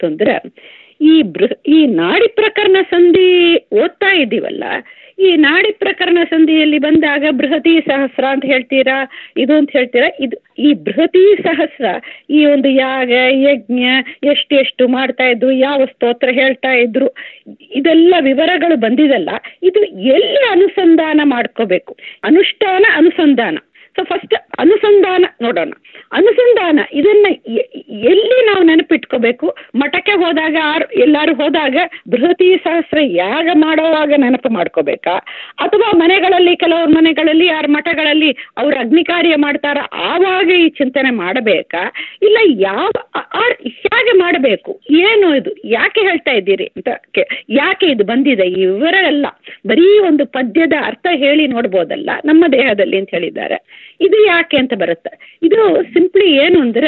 ಅಂತಂದ್ರೆ ಈ ಬೃಹ ಈ ನಾಡಿ ಪ್ರಕರಣ ಸಂಧಿ ಓದ್ತಾ ಇದ್ದೀವಲ್ಲ ಈ ನಾಡಿ ಪ್ರಕರಣ ಸಂಧಿಯಲ್ಲಿ ಬಂದಾಗ ಬೃಹತಿ ಸಹಸ್ರ ಅಂತ ಹೇಳ್ತೀರಾ ಇದು ಅಂತ ಹೇಳ್ತೀರಾ ಇದು ಈ ಬೃಹತಿ ಸಹಸ್ರ ಈ ಒಂದು ಯಾಗ ಯಜ್ಞ ಎಷ್ಟು ಎಷ್ಟು ಮಾಡ್ತಾ ಇದ್ರು ಯಾವ ಸ್ತೋತ್ರ ಹೇಳ್ತಾ ಇದ್ರು ಇದೆಲ್ಲ ವಿವರಗಳು ಬಂದಿದಲ್ಲ ಇದು ಎಲ್ಲಿ ಅನುಸಂಧಾನ ಮಾಡ್ಕೋಬೇಕು ಅನುಷ್ಠಾನ ಅನುಸಂಧಾನ ಸೊ ಫಸ್ಟ್ ಅನುಸಂಧಾನ ನೋಡೋಣ ಅನುಸಂಧಾನ ಇದನ್ನ ಎ- ಎಲ್ಲಿ ನಾವು ನೆನಪಿಟ್ಕೋಬೇಕು ಮಠಕ್ಕೆ ಹೋದಾಗ ಆರ್ ಎಲ್ಲರೂ ಹೋದಾಗ ಬೃಹತಿ ಸಹಸ್ರ ಯಾಗ ಮಾಡೋವಾಗ ನೆನಪು ಮಾಡ್ಕೋಬೇಕಾ ಅಥವಾ ಮನೆಗಳಲ್ಲಿ ಕೆಲವ್ರ ಮನೆಗಳಲ್ಲಿ ಯಾರ ಮಠಗಳಲ್ಲಿ ಅವ್ರು ಅಗ್ನಿ ಕಾರ್ಯ ಮಾಡ್ತಾರ ಆವಾಗ ಈ ಚಿಂತನೆ ಮಾಡಬೇಕಾ ಇಲ್ಲ ಯಾವ ಆ- ಆ- ಹೇಗೆ ಮಾಡಬೇಕು ಏನು ಇದು ಯಾಕೆ ಹೇಳ್ತಾ ಇದ್ದೀರಿ ಅಂತ ಕೆ- ಯಾಕೆ ಇದು ಬಂದಿದೆ ಈ ವಿವರ ಎಲ್ಲ ಬರೀ ಒಂದು ಪದ್ಯದ ಅರ್ಥ ಹೇಳಿ ನೋಡ್ಬೋದಲ್ಲ ನಮ್ಮ ದೇಹದಲ್ಲಿ ಅಂತ ಹೇಳಿದ್ದಾರೆ ಇದು ಯಾಕೆ ಅಂತ ಬರುತ್ತೆ ಇದು ಸಿಂಪ್ಲಿ ಏನು ಅಂದ್ರೆ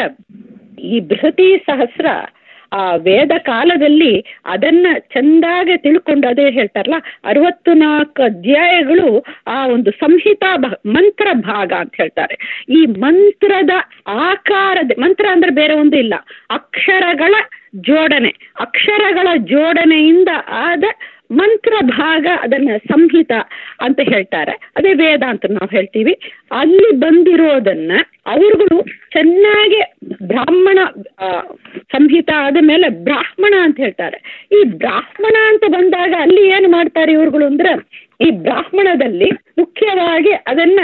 ಈ ಬೃಹತಿ ಸಹಸ್ರ ಆ ವೇದ ಕಾಲದಲ್ಲಿ ಅದನ್ನ ಚಂದಾಗೆ ತಿಳ್ಕೊಂಡು ಅದೇ ಹೇಳ್ತಾರಲ್ಲ ಅರವತ್ತು ನಾಲ್ಕು ಅಧ್ಯಾಯಗಳು ಆ ಒಂದು ಸಂಹಿತಾ ಭಾ ಮಂತ್ರ ಭಾಗ ಅಂತ ಹೇಳ್ತಾರೆ ಈ ಮಂತ್ರದ ಆಕಾರದ ಮಂತ್ರ ಅಂದ್ರೆ ಬೇರೆ ಒಂದು ಇಲ್ಲ ಅಕ್ಷರಗಳ ಜೋಡಣೆ ಅಕ್ಷರಗಳ ಜೋಡಣೆಯಿಂದ ಆದ ಮಂತ್ರ ಭಾಗ ಅದನ್ನ ಸಂಹಿತ ಅಂತ ಹೇಳ್ತಾರೆ ಅದೇ ವೇದ ಅಂತ ನಾವು ಹೇಳ್ತೀವಿ ಅಲ್ಲಿ ಬಂದಿರೋದನ್ನ ಅವರುಗಳು ಚೆನ್ನಾಗಿ ಬ್ರಾಹ್ಮಣ ಆ, ಸಂಹಿತ ಆದ ಮೇಲೆ ಬ್ರಾಹ್ಮಣ ಅಂತ ಹೇಳ್ತಾರೆ ಈ ಬ್ರಾಹ್ಮಣ ಅಂತ ಬಂದಾಗ ಅಲ್ಲಿ ಏನು ಮಾಡ್ತಾರೆ ಇವ್ರುಗಳು ಅಂದ್ರೆ ಈ ಬ್ರಾಹ್ಮಣದಲ್ಲಿ ಮುಖ್ಯವಾಗಿ ಅದನ್ನ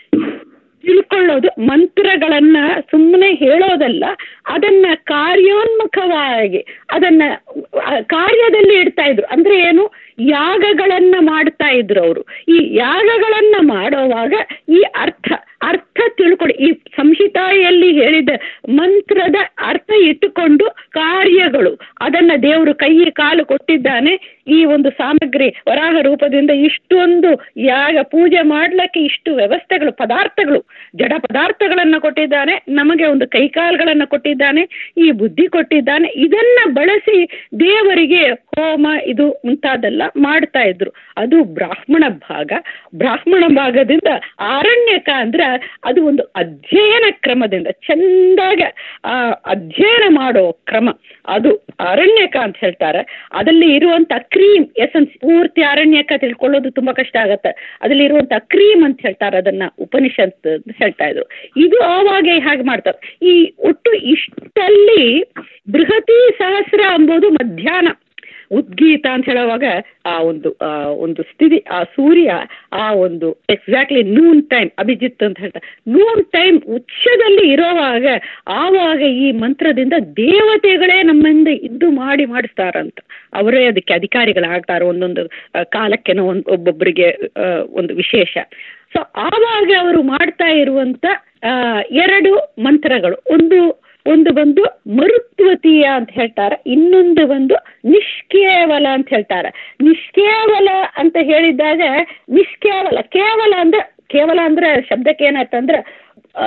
ತಿಳ್ಕೊಳ್ಳೋದು ಮಂತ್ರಗಳನ್ನ ಸುಮ್ಮನೆ ಹೇಳೋದಲ್ಲ ಅದನ್ನ ಕಾರ್ಯೋನ್ಮುಖವಾಗಿ ಅದನ್ನ ಆ, ಕಾರ್ಯದಲ್ಲಿ ಇಡ್ತಾ ಇದ್ರು ಅಂದ್ರೆ ಏನು ಯಾಗಗಳನ್ನ ಮಾಡ್ತಾ ಇದ್ರು ಅವರು ಈ ಯಾಗಗಳನ್ನ ಮಾಡೋವಾಗ ಈ ಅರ್ಥ ಅರ್ಥ ತಿಳ್ಕೊಡಿ ಈ ಸಂಹಿತಾಯಲ್ಲಿ ಹೇಳಿದ ಮಂತ್ರದ ಅರ್ಥ ಇಟ್ಟುಕೊಂಡು ಕಾರ್ಯಗಳು ಅದನ್ನ ದೇವರು ಕೈ ಕಾಲು ಕೊಟ್ಟಿದ್ದಾನೆ ಈ ಒಂದು ಸಾಮಗ್ರಿ ವರಾಹ ರೂಪದಿಂದ ಇಷ್ಟೊಂದು ಯಾಗ ಪೂಜೆ ಮಾಡ್ಲಿಕ್ಕೆ ಇಷ್ಟು ವ್ಯವಸ್ಥೆಗಳು ಪದಾರ್ಥಗಳು ಜಡ ಪದಾರ್ಥಗಳನ್ನ ಕೊಟ್ಟಿದ್ದಾನೆ ನಮಗೆ ಒಂದು ಕೈಕಾಲುಗಳನ್ನ ಕೊಟ್ಟಿದ್ದಾನೆ ಈ ಬುದ್ಧಿ ಕೊಟ್ಟಿದ್ದಾನೆ ಇದನ್ನ ಬಳಸಿ ದೇವರಿಗೆ ಹೋಮ ಇದು ಮುಂತಾದೆಲ್ಲ ಮಾಡ್ತಾ ಇದ್ರು ಅದು ಬ್ರಾಹ್ಮಣ ಭಾಗ ಬ್ರಾಹ್ಮಣ ಭಾಗದಿಂದ ಆರಣ್ಯಕ ಅಂದ್ರೆ ಅದು ಒಂದು ಅಧ್ಯಯನ ಕ್ರಮದಿಂದ ಚಂದಾಗ ಆ ಅಧ್ಯಯನ ಮಾಡೋ ಕ್ರಮ ಅದು ಅರಣ್ಯಕ ಅಂತ ಹೇಳ್ತಾರೆ ಅದಲ್ಲಿ ಇರುವಂತ ಕ್ರೀಮ್ ಎಸೆನ್ಸ್ ಪೂರ್ತಿ ಅರಣ್ಯಕ ತಿಳ್ಕೊಳ್ಳೋದು ತುಂಬಾ ಕಷ್ಟ ಆಗತ್ತೆ ಅದಲ್ಲಿ ಇರುವಂತ ಕ್ರೀಮ್ ಅಂತ ಹೇಳ್ತಾರೆ ಅದನ್ನ ಉಪನಿಷತ್ ಅಂತ ಹೇಳ್ತಾ ಇದ್ರು ಇದು ಆವಾಗ ಹಾಗೆ ಮಾಡ್ತಾರೆ ಈ ಒಟ್ಟು ಇಷ್ಟಲ್ಲಿ ಬೃಹತಿ ಸಹಸ್ರ ಎಂಬುದು ಮಧ್ಯಾಹ್ನ ಉದ್ಗೀತ ಅಂತ ಹೇಳುವಾಗ ಆ ಒಂದು ಆ ಒಂದು ಸ್ಥಿತಿ ಆ ಸೂರ್ಯ ಆ ಒಂದು ಎಕ್ಸಾಕ್ಟ್ಲಿ ನೂನ್ ಟೈಮ್ ಅಭಿಜಿತ್ ಅಂತ ಹೇಳ್ತಾರೆ ನೂನ್ ಟೈಮ್ ಉಚ್ಚದಲ್ಲಿ ಇರೋವಾಗ ಆವಾಗ ಈ ಮಂತ್ರದಿಂದ ದೇವತೆಗಳೇ ನಮ್ಮಿಂದ ಇದ್ದು ಮಾಡಿ ಮಾಡಿಸ್ತಾರಂತ ಅವರೇ ಅದಕ್ಕೆ ಅಧಿಕಾರಿಗಳಾಗ್ತಾರೆ ಒಂದೊಂದು ಆ, ಕಾಲಕ್ಕೆನೋ ಒಂದು ಒಬ್ಬೊಬ್ಬರಿಗೆ ಆ, ಒಂದು ವಿಶೇಷ ಸೊ ಆವಾಗ ಅವರು ಮಾಡ್ತಾ ಇರುವಂತ ಆ, ಎರಡು ಮಂತ್ರಗಳು ಒಂದು ಒಂದು ಬಂದು ಮರುತ್ವತೀಯ ಅಂತ ಹೇಳ್ತಾರೆ ಇನ್ನೊಂದು ಒಂದು ನಿಷ್ಕೇವಲ ಅಂತ ಹೇಳ್ತಾರೆ ನಿಷ್ಕೇವಲ ಅಂತ ಹೇಳಿದಾಗ ನಿಷ್ಕೇವಲ ಕೇವಲ ಅಂದ್ರೆ ಕೇವಲ ಅಂದ್ರೆ ಶಬ್ದಕ್ಕೆ ಏನರ್ಥ ಅಂದ್ರೆ ಆ,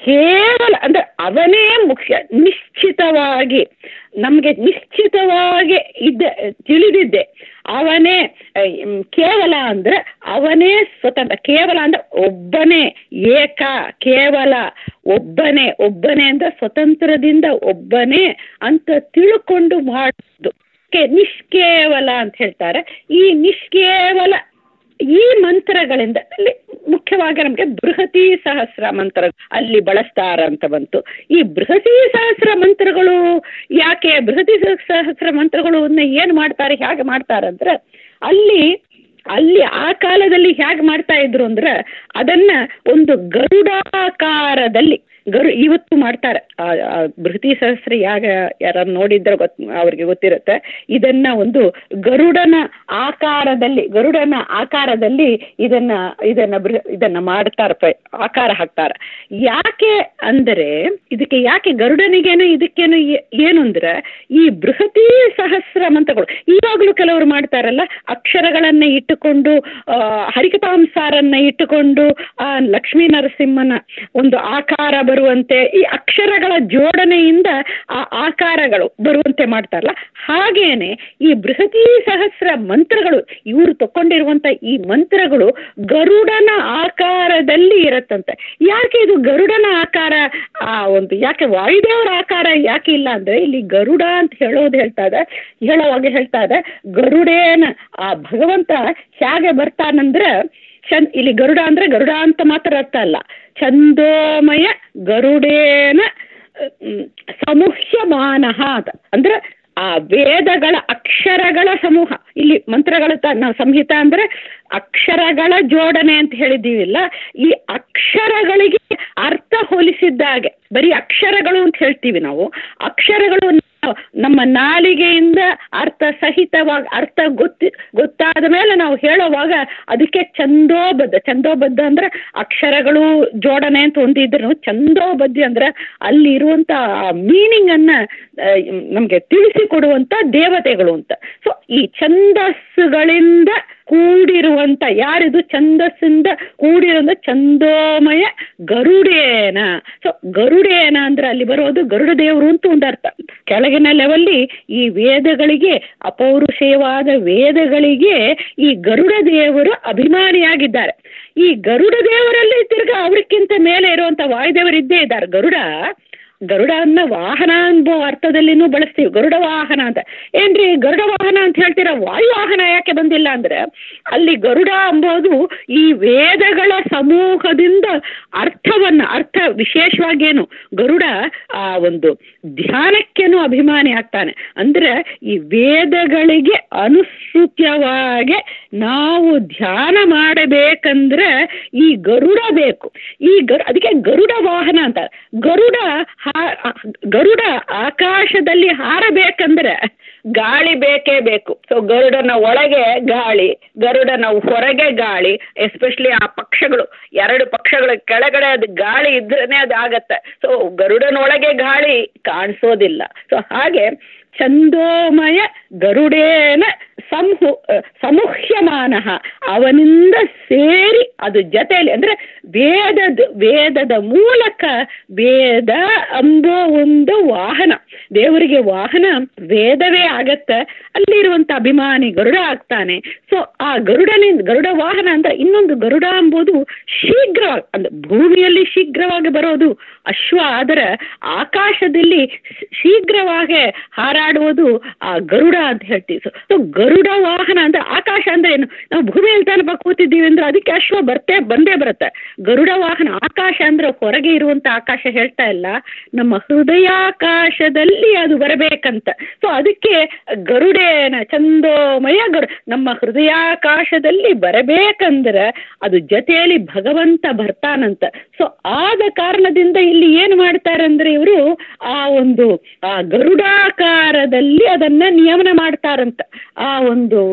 ಕೇವಲ ಅಂದ್ರೆ ಅವನೇ ಮುಖ್ಯ ನಿಶ್ಚಿತವಾಗಿ ನಮಗೆ ನಿಶ್ಚಿತವಾಗಿ ಇದ್ದ ತಿಳಿದಿದ್ದೆ ಅವನೇ ಆ, ಮ್, ಕೇವಲ ಅಂದ್ರೆ ಅವನೇ ಸ್ವತಂತ್ರ ಕೇವಲ ಅಂದ್ರೆ ಒಬ್ಬನೇ ಏಕ ಕೇವಲ ಒಬ್ಬನೇ ಒಬ್ಬನೇ ಅಂದ್ರೆ ಸ್ವತಂತ್ರದಿಂದ ಒಬ್ಬನೇ ಅಂತ ತಿಳ್ಕೊಂಡು ಮಾಡೋದು ಕೆ- ನಿಷ್ಕೇವಲ ಅಂತ ಹೇಳ್ತಾರೆ ಈ ನಿಷ್ಕೇವಲ ಈ ಮಂತ್ರಗಳಿಂದ ಅಲ್ಲಿ ಮುಖ್ಯವಾಗಿ ನಮಗೆ ಬೃಹತಿ ಸಹಸ್ರ ಮಂತ್ರ ಅಲ್ಲಿ ಬಳಸ್ತಾರ ಅಂತ ಬಂತು ಈ ಬೃಹತಿ ಸಹಸ್ರ ಮಂತ್ರಗಳು ಯಾಕೆ ಬೃಹತಿ ಸಹ- ಸಹಸ್ರ ಮಂತ್ರಗಳು ಏನು ಮಾಡ್ತಾರೆ ಹೇಗೆ ಮಾಡ್ತಾರಂದ್ರೆ ಅಲ್ಲಿ ಅಲ್ಲಿ ಆ ಕಾಲದಲ್ಲಿ ಹೇಗೆ ಮಾಡ್ತಾ ಇದ್ರು ಅಂದ್ರೆ ಅದನ್ನ ಒಂದು ಗರುಡಾಕಾರದಲ್ಲಿ ಗರು ಇವತ್ತು ಮಾಡ್ತಾರೆ ಆ ಆ ಬೃಹತಿ ಸಹಸ್ರ ಯಾಗ ಯಾರು ನೋಡಿದ್ರೆ ಗೊತ್ ಅವ್ರಿಗೆ ಗೊತ್ತಿರುತ್ತೆ ಇದನ್ನ ಒಂದು ಗರುಡನ ಆಕಾರದಲ್ಲಿ ಗರುಡನ ಆಕಾರದಲ್ಲಿ ಇದನ್ನ ಇದನ್ನ ಬೃಹ ಇದನ್ನ ಮಾಡ್ತಾರೆ ಪ- ಆಕಾರ ಹಾಕ್ತಾರೆ ಯಾಕೆ ಅಂದರೆ ಇದಕ್ಕೆ ಯಾಕೆ ಗರುಡನಿಗೇನು ಇದಕ್ಕೇನು ಏ- ಏನು ಅಂದ್ರೆ ಈ ಬೃಹತಿ ಸಹಸ್ರ ಮಂತ್ರಗಳು ಈವಾಗಲೂ ಕೆಲವರು ಮಾಡ್ತಾರಲ್ಲ ಅಕ್ಷರಗಳನ್ನ ಇಟ್ಟುಕೊಂಡು ಆ, ಹರಿಕತಾಂಸಾರನ್ನ ಇಟ್ಟುಕೊಂಡು ಆ ಲಕ್ಷ್ಮೀ ನರಸಿಂಹನ ಒಂದು ಆಕಾರ ಬರುವಂತೆ ಈ ಅಕ್ಷರಗಳ ಜೋಡಣೆಯಿಂದ ಆ ಆಕಾರಗಳು ಬರುವಂತೆ ಮಾಡ್ತಾರಲ್ಲ ಹಾಗೇನೆ ಈ ಬೃಹತಿ ಸಹಸ್ರ ಮಂತ್ರಗಳು ಇವರು ತಕೊಂಡಿರುವಂತ ಈ ಮಂತ್ರಗಳು ಗರುಡನ ಆಕಾರದಲ್ಲಿ ಇರತ್ತಂತೆ ಯಾಕೆ ಇದು ಗರುಡನ ಆಕಾರ ಆ ಒಂದು ಯಾಕೆ ವಾಯುದೇವರ ಆಕಾರ ಯಾಕೆ ಇಲ್ಲ ಅಂದ್ರೆ ಇಲ್ಲಿ ಗರುಡ ಅಂತ ಹೇಳೋದು ಹೇಳ್ತಾ ಇದೆ ಹೇಳೋವಾಗ ಹೇಳ್ತಾ ಇದೆ ಗರುಡೇನ ಆ ಭಗವಂತ ಹೇಗೆ ಬರ್ತಾನಂದ್ರೆ ಚಂದ್ ಇಲ್ಲಿ ಗರುಡ ಅಂದ್ರೆ ಗರುಡ ಅಂತ ಮಾತ್ರ ಅರ್ಥ ಅಲ್ಲ ಛಂದೋಮಯ ಗರುಡೇನ ಹ್ಮ್, ಸಮುಹ್ಯಮಾನಃ ಅಂತ ಅಂದ್ರೆ ಆ ವೇದಗಳ ಅಕ್ಷರಗಳ ಸಮೂಹ ಇಲ್ಲಿ ಮಂತ್ರಗಳ ತ ನಾವು ಸಂಹಿತ ಅಂದ್ರೆ ಅಕ್ಷರಗಳ ಜೋಡಣೆ ಅಂತ ಹೇಳಿದ್ದೀವಿಲ್ಲ ಈ ಅಕ್ಷರಗಳಿಗೆ ಅರ್ಥ ಹೋಲಿಸಿದ್ದಾಗೆ ಬರೀ ಅಕ್ಷರಗಳು ಅಂತ ಹೇಳ್ತೀವಿ ನಾವು ಅಕ್ಷರಗಳು ನಾವು ನಮ್ಮ ನಾಲಿಗೆಯಿಂದ ಅರ್ಥ ಸಹಿತವಾಗಿ ಅರ್ಥ ಗೊತ್ತಿ ಗೊತ್ತಾದ ಮೇಲೆ ನಾವು ಹೇಳುವಾಗ ಅದಕ್ಕೆ ಛಂದೋಬದ್ಧ ಛಂದೋಬದ್ಧ ಅಂದ್ರೆ ಅಕ್ಷರಗಳು ಜೋಡಣೆ ಅಂತ ಹೊಂದಿದ್ರು ಛಂದೋಬದ್ಧ ಅಂದ್ರೆ ಅಲ್ಲಿ ಇರುವಂತ ಮೀನಿಂಗ್ ಅನ್ನ ನಮಗೆ ತಿಳಿಸಿಕೊಡುವಂತ ದೇವತೆಗಳು ಅಂತ ಸೊ ಈ ಛಂದಸ್ಸುಗಳಿಂದ ಕೂಡಿರುವಂತ ಯಾರಿದು ಛಂದಸ್ಸಿಂದ ಕೂಡಿರುವಂತ ಛಂದೋಮಯ ಗರುಡೇನ ಸೊ ಗರುಡೇನ ಅಂದ್ರೆ ಅಲ್ಲಿ ಬರೋದು ಗರುಡ ದೇವರು ಅಂತ ಒಂದು ಅರ್ಥ ಕೆಳಗಿನ ಲೆವೆಲ್ಲಿ ಈ ವೇದಗಳಿಗೆ ಅಪೌರುಷೇಯವಾದ ವೇದಗಳಿಗೆ ಈ ಗರುಡ ದೇವರು ಅಭಿಮಾನಿಯಾಗಿದ್ದಾರೆ ಈ ಗರುಡ ದೇವರಲ್ಲಿ ತಿರ್ಗಾ ಅವರಿಗಿಂತ ಮೇಲೆ ಇರುವಂತ ವಾಯುದೇವರು ಇದ್ದೇ ಇದ್ದಾರೆ ಗರುಡ ಗರುಡನ್ನ ವಾಹನ ಅನ್ನೋ ಅರ್ಥದಲ್ಲಿನೂ ಬಳಸ್ತೀವಿ ಗರುಡ ವಾಹನ ಅಂತ ಏನ್ರಿ ಗರುಡ ವಾಹನ ಅಂತ ಹೇಳ್ತೀರಾ ವಾಯುವಾಹನ ಯಾಕೆ ಬಂದಿಲ್ಲ ಅಂದ್ರೆ ಅಲ್ಲಿ ಗರುಡ ಎಂಬುದು ಈ ವೇದಗಳ ಸಮೂಹದಿಂದ ಅರ್ಥವನ್ನ ಅರ್ಥ ವಿಶೇಷವಾಗಿ ಏನು ಗರುಡ ಆ ಒಂದು ಧ್ಯಾನಕ್ಕೇನು ಅಭಿಮಾನಿ ಆಗ್ತಾನೆ ಅಂದ್ರೆ ಈ ವೇದಗಳಿಗೆ ಅನುಸೃತ್ಯವಾಗಿ ನಾವು ಧ್ಯಾನ ಮಾಡಬೇಕಂದ್ರೆ ಈ ಗರುಡ ಬೇಕು ಈ ಗರು ಅದಕ್ಕೆ ಗರುಡ ವಾಹನ ಅಂತ ಗರುಡ ಹಾ- ಗರುಡ ಆಕಾಶದಲ್ಲಿ ಹಾರಬೇಕಂದ್ರೆ ಗಾಳಿ ಬೇಕೇ ಬೇಕು ಸೊ ಗರುಡನ ಒಳಗೆ ಗಾಳಿ ಗರುಡನ ಹೊರಗೆ ಗಾಳಿ ಎಸ್ಪೆಷಲಿ ಆ ಪಕ್ಷಗಳು ಎರಡು ಪಕ್ಷಗಳ ಕೆಳಗಡೆ ಅದು ಗಾಳಿ ಇದ್ರೇನೆ ಅದು ಆಗತ್ತೆ ಸೊ ಗರುಡನೊಳಗೆ ಗಾಳಿ ಕಾಣಿಸೋದಿಲ್ಲ ಸೊ ಹಾಗೆ ಛಂದೋಮಯ ಗರುಡೇನ ಸಂಹು ಸಮುಹ್ಯಮಾನ ಅವನಿಂದ ಸೇರಿ ಅದು ಜೊತೆಯಲ್ಲಿ ಅಂದ್ರೆ ವೇದದ ವೇದದ ಮೂಲಕ ವೇದ ಅಂಬೋ ಒಂದು ವಾಹನ ದೇವರಿಗೆ ವಾಹನ ವೇದವೇ ಆಗತ್ತೆ ಅಲ್ಲಿರುವಂತ ಅಭಿಮಾನಿ ಗರುಡ ಆಗ್ತಾನೆ ಸೊ ಆ ಗರುಡನಿಂದ ಗರುಡ ವಾಹನ ಅಂದ್ರೆ ಇನ್ನೊಂದು ಗರುಡ ಎಂಬುದು ಶೀಘ್ರ ಅಂದ್ರೆ ಭೂಮಿಯಲ್ಲಿ ಶೀಘ್ರವಾಗಿ ಬರೋದು ಅಶ್ವ ಆದರೆ ಆಕಾಶದಲ್ಲಿ ಶೀಘ್ರವಾಗಿ ಹಾರಾಡುವುದು ಆ ಗರುಡ ಅಂತ ಹೇಳ್ತೀವಿ ಸೊ ಗರುಡ ವಾಹನ ಅಂದ್ರೆ ಆಕಾಶ ಅಂದ್ರೆ ಏನು ನಾವು ಭೂಮಿಯಲ್ಲಿ ತನಕ ಕೂತಿದ್ದೀವಿ ಅಂದ್ರೆ ಅದಕ್ಕೆ ಅಶ್ವ ಬರ್ತೇ ಬಂದೇ ಬರುತ್ತೆ ಗರುಡ ವಾಹನ ಆಕಾಶ ಅಂದ್ರೆ ಹೊರಗೆ ಇರುವಂತ ಆಕಾಶ ಹೇಳ್ತಾ ಇಲ್ಲ ನಮ್ಮ ಹೃದಯಾಕಾಶದಲ್ಲಿ ಅದು ಬರಬೇಕಂತ ಸೊ ಅದಕ್ಕೆ ಗರುಡೇನ ಚಂದೋಮಯ ಗರು ನಮ್ಮ ಹೃದಯಾಕಾಶದಲ್ಲಿ ಬರಬೇಕಂದ್ರೆ ಅದು ಜೊತೆಯಲ್ಲಿ ಭಗವಂತ ಬರ್ತಾನಂತ ಸೊ ಆದ ಕಾರಣದಿಂದ ಇಲ್ಲಿ ಏನು ಮಾಡ್ತಾರೆ ಅಂದ್ರೆ ಇವರು ಆ ಒಂದು ಆ ಗರುಡಾಕಾರದಲ್ಲಿ ಅದನ್ನ ನಿಯಮನ ಮಾಡ್ತಾರಂತ ಆ ಒಂದು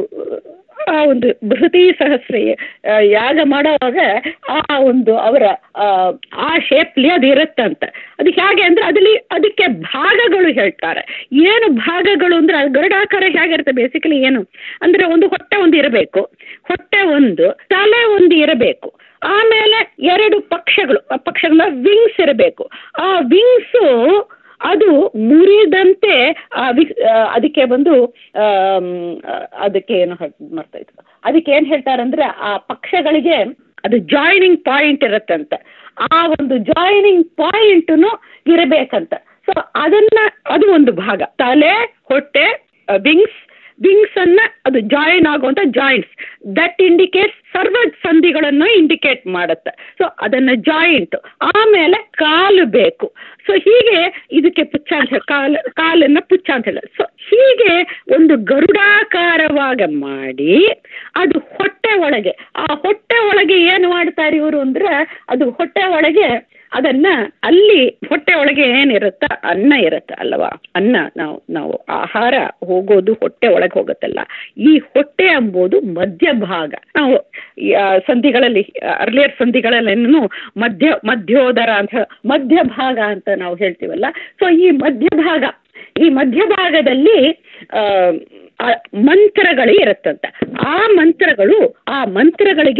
ಆ ಒಂದು ಬೃಹತಿ ಸಹಸ್ರ ಆ, ಯಾಗ ಮಾಡುವಾಗ ಆ ಒಂದು ಅವರ ಆ, ಆ ಶೇಪ್ಲಿ ಅದು ಇರುತ್ತಂತ ಅದು ಹೇಗೆ ಅಂದ್ರೆ ಅದಲ್ಲಿ ಅದಕ್ಕೆ ಭಾಗಗಳು ಹೇಳ್ತಾರೆ ಏನು ಭಾಗಗಳು ಅಂದ್ರೆ ಅದು ಗರುಡಾಕಾರ ಹೇಗಿರುತ್ತೆ ಬೇಸಿಕಲಿ ಏನು ಅಂದ್ರೆ ಒಂದು ಹೊಟ್ಟೆ ಒಂದು ಇರಬೇಕು ಹೊಟ್ಟೆ ಒಂದು ತಲೆ ಒಂದು ಇರಬೇಕು ಆಮೇಲೆ ಎರಡು ಪಕ್ಷಗಳು ಆ ಪಕ್ಷಗಳ ವಿಂಗ್ಸ್ ಇರಬೇಕು ಆ ವಿಂಗ್ಸು ಅದು ಮುರಿದಂತೆ ಆ ವಿ- ಆ, ಅದಕ್ಕೆ ಬಂದು ಆಮ್, ಆ, ಅದಕ್ಕೆ ಏನು ಮಾಡ್ತಾ ಇತ್ತು ಅದಕ್ಕೆ ಏನು ಹೇಳ್ತಾರಂದ್ರೆ ಆ ಪಕ್ಷಗಳಿಗೆ ಅದು ಜಾಯ್ನಿಂಗ್ ಪಾಯಿಂಟ್ ಇರುತ್ತಂತ ಆ ಒಂದು ಜಾಯ್ನಿಂಗ್ ಪಾಯಿಂಟ್ನು ಇರಬೇಕಂತ ಸೊ ಅದನ್ನ ಅದು ಒಂದು ಭಾಗ ತಲೆ ಹೊಟ್ಟೆ ವಿಂಗ್ಸ್ ವಿಂಗ್ಸ್ ಅನ್ನ ಅದು ಜಾಯಿನ್ ಆಗುವಂತ ಜಾಯಿಂಟ್ಸ್ ದಟ್ ಇಂಡಿಕೇಟ್ ಸರ್ವ ಸಂಧಿಗಳನ್ನು ಇಂಡಿಕೇಟ್ ಮಾಡುತ್ತೆ ಸೊ ಅದನ್ನ ಜಾಯಿಂಟ್ ಆಮೇಲೆ ಕಾಲು ಬೇಕು ಸೊ ಹೀಗೆ ಇದಕ್ಕೆ ಪುಚ್ಚ ಅಂತ ಹೇಳಿ ಕಾಲು ಕಾಲನ್ನ ಪುಚ್ಚ ಅಂತ ಹೇಳಿ ಸೊ ಹೀಗೆ ಒಂದು ಗರುಡಾಕಾರವಾಗ ಮಾಡಿ ಅದು ಹೊಟ್ಟೆ ಒಳಗೆ ಆ ಹೊಟ್ಟೆ ಒಳಗೆ ಏನು ಮಾಡ್ತಾರೆ ಇವರು ಅಂದ್ರೆ ಅದು ಹೊಟ್ಟೆ ಒಳಗೆ ಅದನ್ನ ಅಲ್ಲಿ ಹೊಟ್ಟೆ ಒಳಗೆ ಏನಿರುತ್ತ ಅನ್ನ ಇರುತ್ತೆ ಅಲ್ಲವಾ ಅನ್ನ ನಾವು ನಾವು ಆಹಾರ ಹೋಗೋದು ಹೊಟ್ಟೆ ಒಳಗೆ ಹೋಗುತ್ತಲ್ಲ ಈ ಹೊಟ್ಟೆ ಎಂಬುದು ಮಧ್ಯಭಾಗ ನಾವು ಈ, ಆ, ಸಂಧಿಗಳಲ್ಲಿ ಅರ್ಲಿಯರ್ ಸಂಧಿಗಳಲ್ಲೇನು ಮಧ್ಯ ಮಧ್ಯೋದರ ಅಂತ ಹೇಳಿ ಮಧ್ಯಭಾಗ ಅಂತ ನಾವು ಹೇಳ್ತೀವಲ್ಲ ಸೊ ಈ ಮಧ್ಯಭಾಗ ಈ ಮಧ್ಯಭಾಗದಲ್ಲಿ ಆ, ಆ ಮಂತ್ರಗಳು ಇರುತ್ತಂತ ಆ ಮಂತ್ರಗಳು ಆ ಮಂತ್ರಗಳಿಗೆ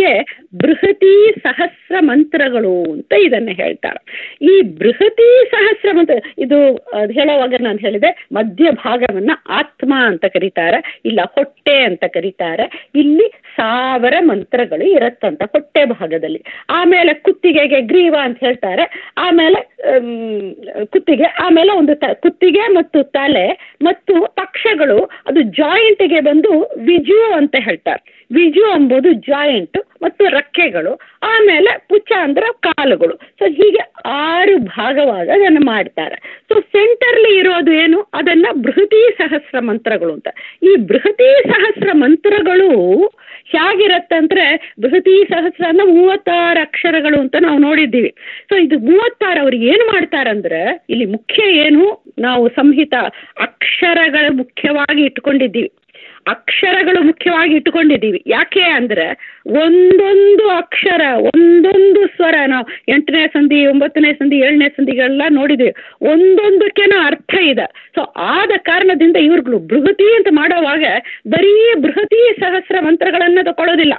ಬೃಹತಿ ಸಹಸ್ರ ಮಂತ್ರಗಳು ಅಂತ ಇದನ್ನು ಹೇಳ್ತಾರೆ ಈ ಬೃಹತಿ ಸಹಸ್ರ ಮಂತ್ರ ಇದು ಅದ್ ಹೇಳೋವಾಗ ನಾನು ಹೇಳಿದೆ ಮಧ್ಯ ಭಾಗವನ್ನ ಆತ್ಮ ಅಂತ ಕರೀತಾರೆ ಇಲ್ಲ ಹೊಟ್ಟೆ ಅಂತ ಕರೀತಾರೆ ಇಲ್ಲಿ ಸಾವಿರ ಮಂತ್ರಗಳು ಇರತ್ತಂತ ಹೊಟ್ಟೆ ಭಾಗದಲ್ಲಿ ಆಮೇಲೆ ಕುತ್ತಿಗೆಗೆ ಗ್ರೀವ ಅಂತ ಹೇಳ್ತಾರೆ ಆಮೇಲೆ ಆಮ್, ಕುತ್ತಿಗೆ ಆಮೇಲೆ ಒಂದು ತ ಕುತ್ತಿಗೆ ಮತ್ತು ತಲೆ ಮತ್ತು ಪಕ್ಷಗಳು ಅದು ಜಾಯಿಂಟ್ಗೆ ಬಂದು ವಿಜು ಅಂತ ಹೇಳ್ತಾರೆ ವಿಜು ಎಂಬುದು ಜಾಯಿಂಟ್ ಮತ್ತು ರೆಕ್ಕೆಗಳು ಆಮೇಲೆ ಪುಚ್ಚ ಅಂದ್ರೆ ಕಾಲುಗಳು ಸೊ ಹೀಗೆ ಆರು ಭಾಗವಾಗಿ ಅದನ್ನು ಮಾಡ್ತಾರೆ ಸೊ ಸೆಂಟರ್ಲಿ ಇರೋದು ಏನು ಅದನ್ನ ಬೃಹತಿ ಸಹಸ್ರ ಮಂತ್ರಗಳು ಅಂತ ಈ ಬೃಹತಿ ಸಹಸ್ರ ಮಂತ್ರಗಳು ಹೇಗಿರತ್ತಂದ್ರೆ ಬೃಹತಿ ಸಹಸ್ರ ಅಂದ್ರೆ ಮೂವತ್ತಾರು ಅಕ್ಷರಗಳು ಅಂತ ನಾವು ನೋಡಿದ್ದೀವಿ ಸೊ ಇದು ಮೂವತ್ತಾರು ಅವ್ರು ಏನು ಮಾಡ್ತಾರಂದ್ರೆ ಇಲ್ಲಿ ಮುಖ್ಯ ಏನು ನಾವು ಸಂಹಿತ ಅಕ್ಷರಗಳ ಮುಖ್ಯವಾಗಿ ಇಟ್ಕೊಂಡಿದ್ದೀವಿ ಅಕ್ಷರಗಳು ಮುಖ್ಯವಾಗಿ ಇಟ್ಟುಕೊಂಡಿದ್ದೀವಿ ಯಾಕೆ ಅಂದ್ರೆ ಒಂದೊಂದು ಅಕ್ಷರ ಒಂದೊಂದು ಸ್ವರ ನಾವು ಎಂಟನೇ ಸಂಧಿ ಒಂಬತ್ತನೇ ಸಂಧಿ ಏಳನೇ ಸಂಧಿಗಳೆಲ್ಲ ನೋಡಿದ್ದೀವಿ ಒಂದೊಂದಕ್ಕೇನೋ ಅರ್ಥ ಇದೆ ಸೊ ಆದ ಕಾರಣದಿಂದ ಇವ್ರುಗಳು ಬೃಹತಿ ಅಂತ ಮಾಡೋವಾಗ ಬರೀ ಬೃಹತಿ ಸಹಸ್ರ ಮಂತ್ರಗಳನ್ನು ತಗೊಳ್ಳೋದಿಲ್ಲ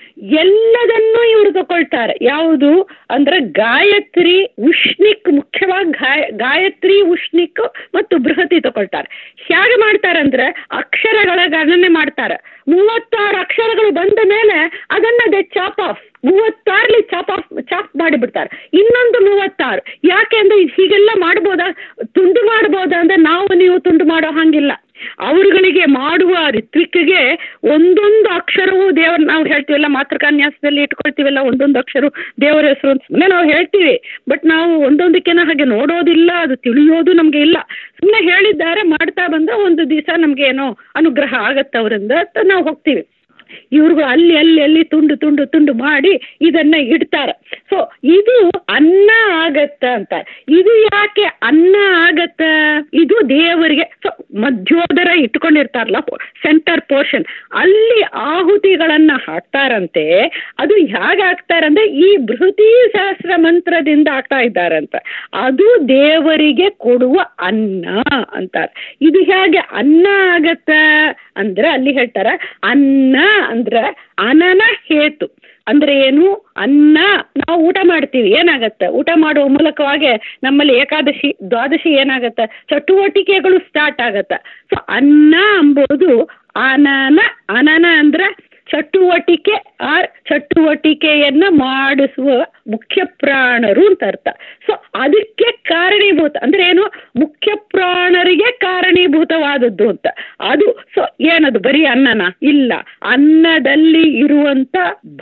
ಎಲ್ಲದನ್ನೂ ಇವರು ತಗೊಳ್ತಾರೆ ಯಾವುದು ಅಂದ್ರೆ ಗಾಯತ್ರಿ ಉಷ್ಣಿಕ್ ಮುಖ್ಯವಾಗಿ ಗಾಯ ಗಾಯತ್ರಿ ಉಷ್ಣಿಕ್ ಮತ್ತು ಬೃಹತಿ ತಗೊಳ್ತಾರೆ ಹೇಗೆ ಮಾಡ್ತಾರಂದ್ರೆ ಅಕ್ಷರಗಳ ಗಣನೆ ಮಾಡ್ತಾರೆ ಮೂವತ್ತಾರು ಅಕ್ಷರಗಳು ಬಂದ ಮೇಲೆ ಅದನ್ನ ದೆ ಚಾಪ್ ಆಫ್ ಮೂವತ್ತಾರಲ್ಲಿ ಚಾಪ್ ಆಫ್ ಚಾಪ್ ಮಾಡಿಬಿಡ್ತಾರೆ ಇನ್ನೊಂದು ಮೂವತ್ತಾರು ಯಾಕೆ ಅಂದ್ರೆ ಇದು ಹೀಗೆಲ್ಲ ಮಾಡ್ಬೋದಾ ತುಂಡು ಮಾಡ್ಬೋದಾ ಅಂದ್ರೆ ನಾವು ನೀವು ತುಂಡು ಮಾಡೋ ಹಾಗಿಲ್ಲ ಅವರುಗಳಿಗೆ ಮಾಡುವ ಋತ್ವಿಕ್ಗೆ ಒಂದೊಂದು ಅಕ್ಷರವೂ ದೇವರ ನಾವು ಹೇಳ್ತೀವಲ್ಲ ಮಾತೃಕಾನ್ಯಾಸದಲ್ಲಿ ಇಟ್ಕೊಳ್ತೀವಲ್ಲ ಒಂದೊಂದು ಅಕ್ಷರ ದೇವರ ಹೆಸರು ಅಂತ ಸುಮ್ಮನೆ ನಾವು ಹೇಳ್ತೀವಿ ಬಟ್ ನಾವು ಒಂದೊಂದಕ್ಕೇನೋ ಹಾಗೆ ನೋಡೋದಿಲ್ಲ ಅದು ತಿಳಿಯೋದು ನಮಗೆ ಇಲ್ಲ ಸುಮ್ಮನೆ ಹೇಳಿದ್ದಾರೆ ಮಾಡ್ತಾ ಬಂದ್ರೆ ಒಂದು ದಿವಸ ನಮಗೆ ಏನೋ ಅನುಗ್ರಹ ಆಗತ್ತೆ ಅವರಿಂದ ಅಂತ ನಾವು ಹೋಗ್ತೀವಿ ಇವ್ರಿಗೂ ಅಲ್ಲಿ ಅಲ್ಲಿ ಅಲ್ಲಿ ತುಂಡು ತುಂಡು ತುಂಡು ಮಾಡಿ ಇದನ್ನ ಇಡ್ತಾರೆ ಸೊ ಇದು ಅನ್ನ ಆಗತ್ತ ಅಂತ ಇದು ಯಾಕೆ ಅನ್ನ ಆಗತ್ತ ಇದು ದೇವರಿಗೆ ಸೊ ಮಧ್ಯೋದರ ಇಟ್ಕೊಂಡಿರ್ತಾರಲ್ಲ ಸೆಂಟರ್ ಪೋರ್ಷನ್ ಅಲ್ಲಿ ಆಹುತಿಗಳನ್ನ ಹಾಕ್ತಾರಂತೆ ಅದು ಹೇಗೆ ಹಾಕ್ತಾರಂದ್ರೆ ಈ ಬೃಹತಿ ಸಹಸ್ರ ಮಂತ್ರದಿಂದ ಆಗ್ತಾ ಇದ್ದಾರಂತ ಅದು ದೇವರಿಗೆ ಕೊಡುವ ಅನ್ನ ಅಂತಾರೆ ಇದು ಹೇಗೆ ಅನ್ನ ಆಗತ್ತ ಅಂದ್ರೆ ಅಲ್ಲಿ ಹೇಳ್ತಾರ ಅನ್ನ ಅಂದ್ರೆ ಅನನ ಹೇತು ಅಂದ್ರೆ ಏನು ಅನ್ನ ನಾವು ಊಟ ಮಾಡ್ತೀವಿ ಏನಾಗತ್ತೆ ಊಟ ಮಾಡುವ ಮೂಲಕವಾಗಿ ನಮ್ಮಲ್ಲಿ ಏಕಾದಶಿ ದ್ವಾದಶಿ ಏನಾಗತ್ತೆ ಚಟುವಟಿಕೆಗಳು ಸ್ಟಾರ್ಟ್ ಆಗತ್ತೆ ಸೊ ಅನ್ನ ಎಂಬುದು ಅನನ ಅನನ ಅಂದ್ರೆ ಚಟುವಟಿಕೆ ಆರ್ ಚಟುವಟಿಕೆಯನ್ನ ಮಾಡಿಸುವ ಮುಖ್ಯ ಪ್ರಾಣರು ಅಂತ ಅರ್ಥ ಸೊ ಅದಕ್ಕೆ ಕಾರಣೀಭೂತ ಅಂದ್ರೆ ಏನು ಮುಖ್ಯ ಪ್ರಾಣರಿಗೆ ಕಾರಣೀಭೂತವಾದದ್ದು ಅಂತ ಅದು ಸೊ ಏನದು ಬರೀ ಅನ್ನನ ಇಲ್ಲ ಅನ್ನದಲ್ಲಿ ಇರುವಂತ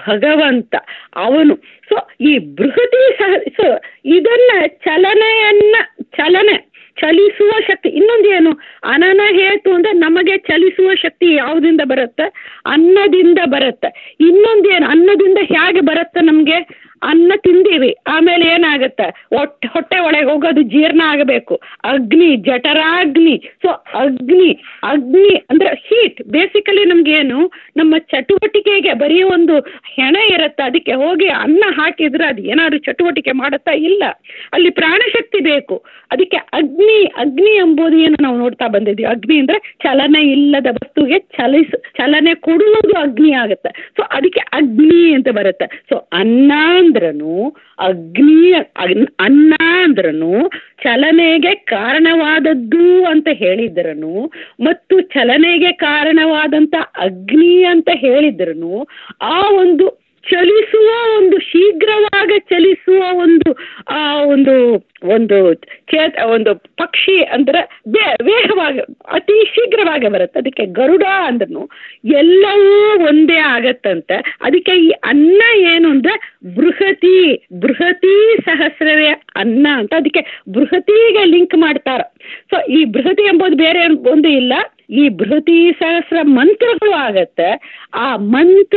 ಭಗವಂತ ಅವನು ಸೊ ಈ ಬೃಹತಿ ಸಹ ಸೊ ಇದನ್ನ ಚಲನೆಯನ್ನ ಚಲನೆ ಚಲಿಸುವ ಶಕ್ತಿ ಇನ್ನೊಂದು ಏನು ಅನನ ಹೇತು ಅಂದ್ರೆ ನಮಗೆ ಚಲಿಸುವ ಶಕ್ತಿ ಯಾವುದಿಂದ ಬರುತ್ತೆ ಅನ್ನದಿಂದ ಬರುತ್ತೆ ಇನ್ನೊಂದು ಏನು ಅನ್ನದಿಂದ ಹೇಗೆ ಬರುತ್ತೆ ನಮಗೆ ಅನ್ನ ತಿಂದೀವಿ ಆಮೇಲೆ ಏನಾಗುತ್ತೆ ಹೊಟ್ಟೆ ಹೊಟ್ಟೆ ಒಳಗೆ ಹೋಗೋದು ಜೀರ್ಣ ಆಗಬೇಕು ಅಗ್ನಿ ಜಠರಾಗ್ನಿ ಸೊ ಅಗ್ನಿ ಅಗ್ನಿ ಅಂದ್ರೆ ಹೀಟ್ ಬೇಸಿಕಲಿ ನಮಗೇನು ನಮ್ಮ ಚಟುವಟಿಕೆಗೆ ಬರೀ ಒಂದು ಹೆಣ ಇರುತ್ತೆ ಅದಕ್ಕೆ ಹೋಗಿ ಅನ್ನ ಹಾಕಿದ್ರೆ ಅದು ಏನಾದ್ರು ಚಟುವಟಿಕೆ ಮಾಡುತ್ತಾ ಇಲ್ಲ ಅಲ್ಲಿ ಪ್ರಾಣಶಕ್ತಿ ಬೇಕು ಅದಕ್ಕೆ ಅಗ್ನಿ ಅಗ್ನಿ ಎಂಬುದು ಏನು ನಾವು ನೋಡ್ತಾ ಬಂದಿದ್ದೀವಿ ಅಗ್ನಿ ಅಂದ್ರೆ ಚಲನೆ ಇಲ್ಲದ ವಸ್ತುಗೆ ಚಲಿಸ್ ಚಲನೆ ಕೊಡುವುದು ಅಗ್ನಿ ಆಗುತ್ತೆ ಸೊ ಅದಕ್ಕೆ ಅಗ್ನಿ ಅಂತ ಬರುತ್ತೆ ಸೊ ಅನ್ನ ಅಂದ್ರೂ ಅಗ್ನಿ ಅಗ್ನ್- ಅನ್ನ ಅಂದ್ರೂ ಚಲನೆಗೆ ಕಾರಣವಾದದ್ದು ಅಂತ ಹೇಳಿದ್ರನು ಮತ್ತು ಚಲನೆಗೆ ಕಾರಣವಾದಂತ ಅಗ್ನಿ ಅಂತ ಹೇಳಿದ್ರನು ಆ ಒಂದು ಚಲಿಸುವ ಒಂದು ಶೀಘ್ರವಾಗಿ ಚಲಿಸುವ ಒಂದು ಆ ಒಂದು ಒಂದು ಚೇತ ಒಂದು ಪಕ್ಷಿ ಅಂದ್ರೆ ಬೇ ವೇಗವಾಗಿ ಅತಿ ಶೀಘ್ರವಾಗಿ ಬರುತ್ತೆ ಅದಕ್ಕೆ ಗರುಡ ಅಂದ್ರೂ ಎಲ್ಲವೂ ಒಂದೇ ಆಗತ್ತಂತೆ ಅದಕ್ಕೆ ಈ ಅನ್ನ ಏನು ಅಂದ್ರೆ ಬೃಹತಿ ಬೃಹತಿ ಸಹಸ್ರವೇ ಅನ್ನ ಅಂತ ಅದಕ್ಕೆ ಬೃಹತಿಗೆ ಲಿಂಕ್ ಮಾಡ್ತಾರೆ ಸೊ ಈ ಬೃಹತಿ ಎಂಬುದು ಬೇರೆ ಒಂದು ಇಲ್ಲ ಈ ಬೃಹತಿ ಸಹಸ್ರ ಮಂತ್ರಗಳು ಆಗತ್ತೆ ಆ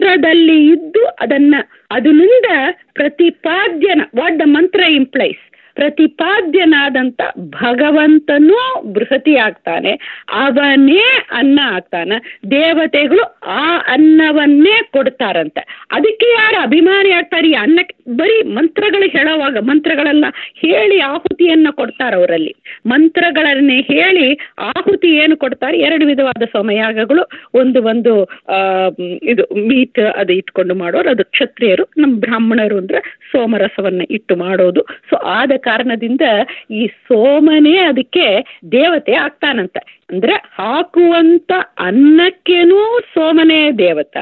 ಮಂತ್ರದಲ್ಲಿ ಇದ್ದು ಅದನ್ನ ಅದರಿಂದ ಪ್ರತಿಪಾದ್ಯನ ವಾಟ್ ದ ಮಂತ್ರ ಇಂಪ್ಲೈಸ್ ಪ್ರತಿಪಾದ್ಯನಾದಂಥ ಭಗವಂತನೂ ಬೃಹತಿ ಆಗ್ತಾನೆ ಅವನೇ ಅನ್ನ ಆಗ್ತಾನೆ ದೇವತೆಗಳು ಆ ಅನ್ನವನ್ನೇ ಕೊಡ್ತಾರಂತೆ ಅದಕ್ಕೆ ಯಾರು ಅಭಿಮಾನಿ ಆಗ್ತಾರೆ ಈ ಅನ್ನಕ್ಕೆ ಬರೀ ಮಂತ್ರಗಳು ಹೇಳೋವಾಗ ಮಂತ್ರಗಳೆಲ್ಲ ಹೇಳಿ ಆಹುತಿಯನ್ನು ಕೊಡ್ತಾರೆ ಅವರಲ್ಲಿ ಮಂತ್ರಗಳನ್ನೇ ಹೇಳಿ ಆಹುತಿ ಏನು ಕೊಡ್ತಾರೆ ಎರಡು ವಿಧವಾದ ಸಮಯಾಗಗಳು ಒಂದು ಒಂದು ಆ, ಮ್, ಇದು ಮೀಟ್ ಅದು ಇಟ್ಕೊಂಡು ಮಾಡೋರು ಅದು ಕ್ಷತ್ರಿಯರು ನಮ್ಮ ಬ್ರಾಹ್ಮಣರು ಅಂದ್ರೆ ಸೋಮರಸವನ್ನು ಇಟ್ಟು ಮಾಡೋದು ಸೊ ಆದ ಕಾರಣದಿಂದ ಈ ಸೋಮನೇ ಅದಕ್ಕೆ ದೇವತೆ ಆಗ್ತಾನಂತೆ ಅಂದ್ರೆ ಹಾಕುವಂತ ಅನ್ನಕ್ಕೇನೂ ಸೋಮನೇ ದೇವತ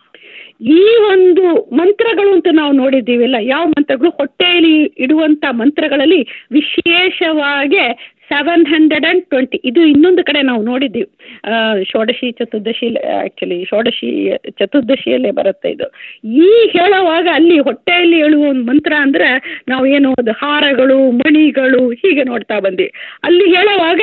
ಈ ಒಂದು ಮಂತ್ರಗಳು ಅಂತ ನಾವು ನೋಡಿದ್ದೀವಿಲ್ಲ ಯಾವ ಮಂತ್ರಗಳು ಹೊಟ್ಟೆಯಲ್ಲಿ ಇಡುವಂತ ಮಂತ್ರಗಳಲ್ಲಿ ವಿಶೇಷವಾಗಿ ಸೆವೆನ್ ಹಂಡ್ರೆಡ್ ಆ್ಯಂಡ್ ಟ್ವೆಂಟಿ ಇದು ಇನ್ನೊಂದು ಕಡೆ ನಾವು ನೋಡಿದ್ದೀವಿ ಆ, ಷೋಡಶಿ ಚತುರ್ದಶಿ ಆ್ಯಕ್ಚುಲಿ ಷೋಡಶಿ ಚತುರ್ದಶಿಯಲ್ಲೇ ಬರುತ್ತೆ ಇದು ಈ ಹೇಳುವಾಗ ಅಲ್ಲಿ ಹೊಟ್ಟೆಯಲ್ಲಿ ಹೇಳುವ ಒಂದು ಮಂತ್ರ ಅಂದರೆ ನಾವು ಏನು ಅದು ಹಾರಗಳು ಮಣಿಗಳು ಹೀಗೆ ನೋಡ್ತಾ ಬಂದ್ವಿ ಅಲ್ಲಿ ಹೇಳುವಾಗ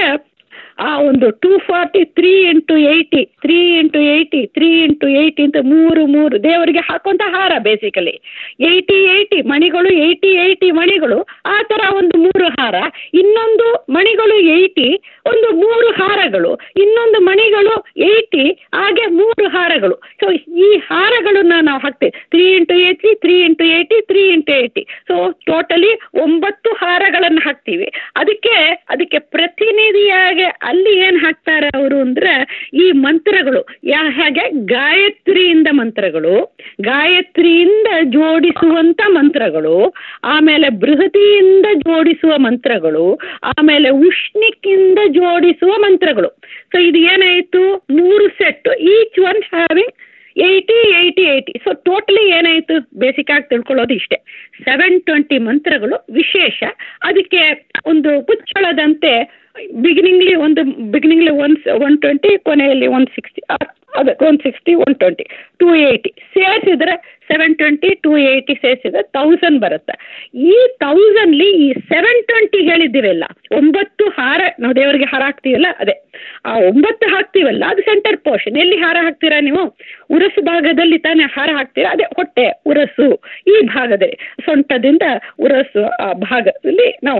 ಆ ಒಂದು two forty three into eighty three into eighty three into eighty ಅಂತ ಮೂರು ಮೂರು ದೇವರಿಗೆ ಹಾಕುವಂಥ ಹಾರ ಬೇಸಿಕಲಿ ಏಯ್ಟಿ ಏಯ್ಟಿ ಮಣಿಗಳು ಏಯ್ಟಿ ಏಯ್ಟಿ ಮಣಿಗಳು ಆ ಥರ ಒಂದು ಮೂರು ಹಾರ ಇನ್ನೊಂದು ಮಣಿಗಳು ಏಯ್ಟಿ ಒಂದು ಮೂರು ಹಾರಗಳು ಇನ್ನೊಂದು ಮಣಿಗಳು ಏಯ್ಟಿ ಹಾಗೆ ಮೂರು ಹಾರಗಳು ಸೊ ಈ ಹಾರಗಳನ್ನ ನಾವು ಹಾಕ್ತೇವೆ three into eighty three into eighty three into eighty so totally ಒಂಬತ್ತು ಹಾರಗಳನ್ನು ಹಾಕ್ತೀವಿ ಅದಕ್ಕೆ ಅದಕ್ಕೆ ಪ್ರತಿನಿಧಿಯಾಗಿ ಅಲ್ಲಿ ಏನು ಹಾಕ್ತಾರೆ ಅವರು ಅಂದ್ರೆ ಈ ಮಂತ್ರಗಳು ಯಾ ಹಾಗೆ ಗಾಯತ್ರಿಯಿಂದ ಮಂತ್ರಗಳು ಗಾಯತ್ರಿಯಿಂದ ಜೋಡಿಸುವಂತ ಮಂತ್ರಗಳು ಆಮೇಲೆ ಬೃಹತಿಯಿಂದ ಜೋಡಿಸುವ ಮಂತ್ರಗಳು ಆಮೇಲೆ ಉಷ್ಣಿಕ್ಕಿಂದ ಜೋಡಿಸುವ ಮಂತ್ರಗಳು ಸೊ ಇದು ಏನಾಯಿತು ಮೂರು set each one having eighty eighty eighty so totally ಏನಾಯಿತು ಬೇಸಿಕ್ ಆಗಿ ತಿಳ್ಕೊಳ್ಳೋದು ಇಷ್ಟೇ ಸೆವೆನ್ ಟ್ವೆಂಟಿ ಮಂತ್ರಗಳು ವಿಶೇಷ ಅದಕ್ಕೆ ಒಂದು ಕುಚ್ಚಳದಂತೆ ಬಿಗಿನಿಂಗ್ಲಿ ಒಂದು ಬಿಗಿನಿಂಗ್ಲಿ ಒನ್ ಒನ್ ಟ್ವೆಂಟಿ ಕೊನೆಯಲ್ಲಿ ಒನ್ ಸಿಕ್ಸ್ಟಿ ಅದೇ one sixty one twenty two eighty ಸೇರಿಸಿದ್ರೆ ಸೆವೆನ್ ಟ್ವೆಂಟಿ ಟೂ ಏಯ್ಟಿ ಸೇರಿಸಿದ್ರೆ ತೌಸಂಡ್ ಬರುತ್ತೆ ಈ ತೌಸಂಡ್ಲಿ ಈ ಸೆವೆನ್ ಟ್ವೆಂಟಿ ಹೇಳಿದ್ದೀವಲ್ಲ ಒಂಬತ್ತು ಹಾರ ನಾವು ದೇವರಿಗೆ ಹಾರ ಹಾಕ್ತೀವಲ್ಲ ಅದೇ ಆ ಒಂಬತ್ತು ಹಾಕ್ತೀವಲ್ಲ ಅದು ಸೆಂಟರ್ ಪೋರ್ಷನ್ ಎಲ್ಲಿ ಹಾರ ಹಾಕ್ತೀರಾ ನೀವು ಉರಸು ಭಾಗದಲ್ಲಿ ತಾನೇ ಹಾರ ಹಾಕ್ತೀರಾ ಅದೇ ಹೊಟ್ಟೆ ಉರಸು ಈ ಭಾಗದಲ್ಲಿ ಸೊಂಟದಿಂದ ಉರಸು ಆ ಭಾಗದಲ್ಲಿ ನಾವು